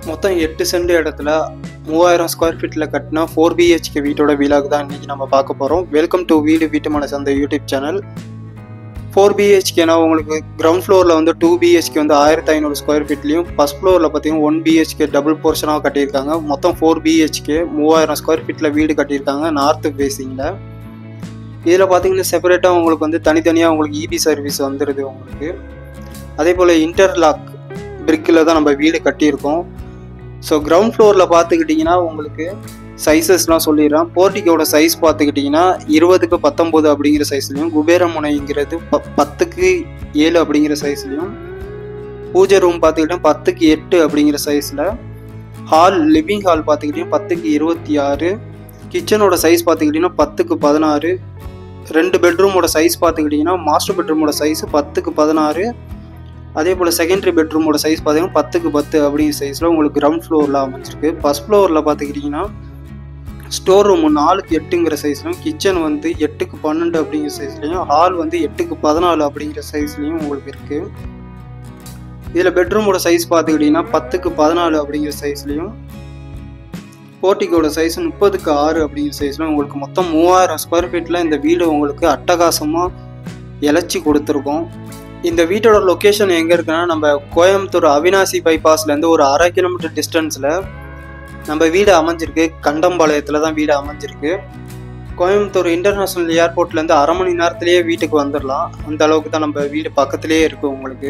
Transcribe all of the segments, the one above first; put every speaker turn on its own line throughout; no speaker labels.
மொத்தம் எட்டு சென்ட் இடத்துல மூவாயிரம் ஸ்கொயர் ஃபீட்டில் கட்டினா ஃபோர் பிஹெச்கே வீட்டோட வீலாக் தான் இன்றைக்கி நம்ம பார்க்க போகிறோம் வெல்கம் டு வீடு வீட்டுமான சந்தை யூடியூப் சேனல் ஃபோர் பிஹெச்கேனா உங்களுக்கு கிரவுண்ட் ஃப்ளோரில் வந்து டூ பிஹெச்கே வந்து ஆயிரத்தி ஐநூறு ஸ்கொயர் ஃபீட்லையும் ஃபஸ்ட் ஃப்ளோரில் பார்த்தீங்கன்னா ஒன் பிஹெச்கே டபுள் போர்ஷனாக கட்டியிருக்காங்க மொத்தம் ஃபோர் பிஹெச்கே மூவாயிரம் ஸ்கொயர் ஃபீட்டில் வீடு கட்டியிருக்காங்க நார்த்து ஃபேஸிங்கில் இதில் பார்த்தீங்கன்னா செப்பரேட்டாக உங்களுக்கு வந்து தனித்தனியாக உங்களுக்கு இபி சர்வீஸ் வந்துடுது உங்களுக்கு அதே போல் இன்டர்லாக் பிரிக்கில் தான் நம்ம வீடு கட்டியிருக்கோம் ஸோ கிரவுண்ட் ஃப்ளோரில் பார்த்துக்கிட்டிங்கன்னா உங்களுக்கு சைஸஸ்லாம் சொல்லிடுறேன் போர்ட்டிக்கோட சைஸ் பார்த்துக்கிட்டிங்கன்னா இருபதுக்கு பத்தொம்போது அப்படிங்கிற சைஸ்லையும் குபேர முனைங்கிறது ப பத்துக்கு ஏழு அப்படிங்கிற சைஸ்லையும் பூஜை ரூம் பார்த்துக்கிட்டா பத்துக்கு எட்டு அப்படிங்கிற சைஸில் ஹால் லிவிங் ஹால் பார்த்துக்கிட்டிங்கன்னா பத்துக்கு இருபத்தி ஆறு கிச்சனோட சைஸ் பார்த்துக்கிட்டிங்கன்னா பத்துக்கு பதினாறு ரெண்டு பெட்ரூமோட சைஸ் பார்த்துக்கிட்டிங்கன்னா மாஸ்டர் பெட்ரூமோட சைஸ் பத்துக்கு பதினாறு அதே போல் செகண்டரி பெட்ரூமோட சைஸ் பார்த்தீங்கன்னா பத்துக்கு பத்து அப்படிங்கிற சைஸில் உங்களுக்கு கிரவுண்ட் ஃப்ளோரில் அமைஞ்சிருக்கு ஃபஸ்ட் ஃப்ளோரில் பார்த்துக்கிட்டிங்கன்னா ஸ்டோர் ரூம் நாலுக்கு எட்டுங்கிற சைஸ்லையும் கிச்சன் வந்து எட்டுக்கு பன்னெண்டு அப்படிங்கிற சைஸ்லையும் ஹால் வந்து எட்டுக்கு பதினாலு அப்படிங்கிற சைஸ்லையும் உங்களுக்கு இருக்குது இதில் பெட்ரூமோட சைஸ் பார்த்துக்கிட்டிங்கன்னா பத்துக்கு பதினாலு அப்படிங்கிற சைஸ்லையும் போர்ட்டிக்கோட சைஸ் முப்பதுக்கு ஆறு அப்படிங்கிற சைஸில் உங்களுக்கு மொத்தம் மூவாயிரம் ஸ்கொயர் ஃபீட்டில் இந்த வீடு உங்களுக்கு அட்டகாசமாக இழைச்சி கொடுத்துருக்கோம் இந்த வீட்டோட லொக்கேஷன் எங்கே இருக்குன்னா நம்ம கோயம்புத்தூர் அவினாசி பைபாஸ்லேருந்து ஒரு அரை கிலோமீட்டர் டிஸ்டன்ஸில் நம்ம வீடு அமைஞ்சிருக்கு கண்டம்பாளையத்தில் தான் வீடு அமைஞ்சிருக்கு கோயம்புத்தூர் இன்டர்நேஷ்னல் ஏர்போர்ட்லேருந்து அரை மணி நேரத்துலேயே வீட்டுக்கு வந்துடலாம் அந்த அளவுக்கு தான் நம்ம வீடு பக்கத்துலேயே இருக்குது உங்களுக்கு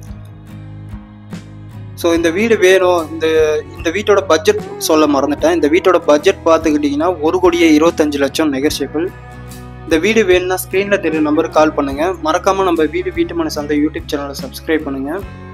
ஸோ இந்த வீடு வேணும் இந்த இந்த வீட்டோட பட்ஜெட் சொல்ல மறந்துட்டேன் இந்த வீட்டோட பட்ஜெட் பார்த்துக்கிட்டிங்கன்னா ஒரு கோடியே இருபத்தஞ்சு லட்சம் நெகர்ஷியபிள் இந்த வீடு வேணும்னா ஸ்க்ரீனில் தெரியும் நம்பருக்கு கால் பண்ணுங்கள் மறக்காமல் நம்ம வீடு வீட்டு மன சந்தை யூடியூப் சேனலை சப்ஸ்கிரைப் பண்ணுங்கள்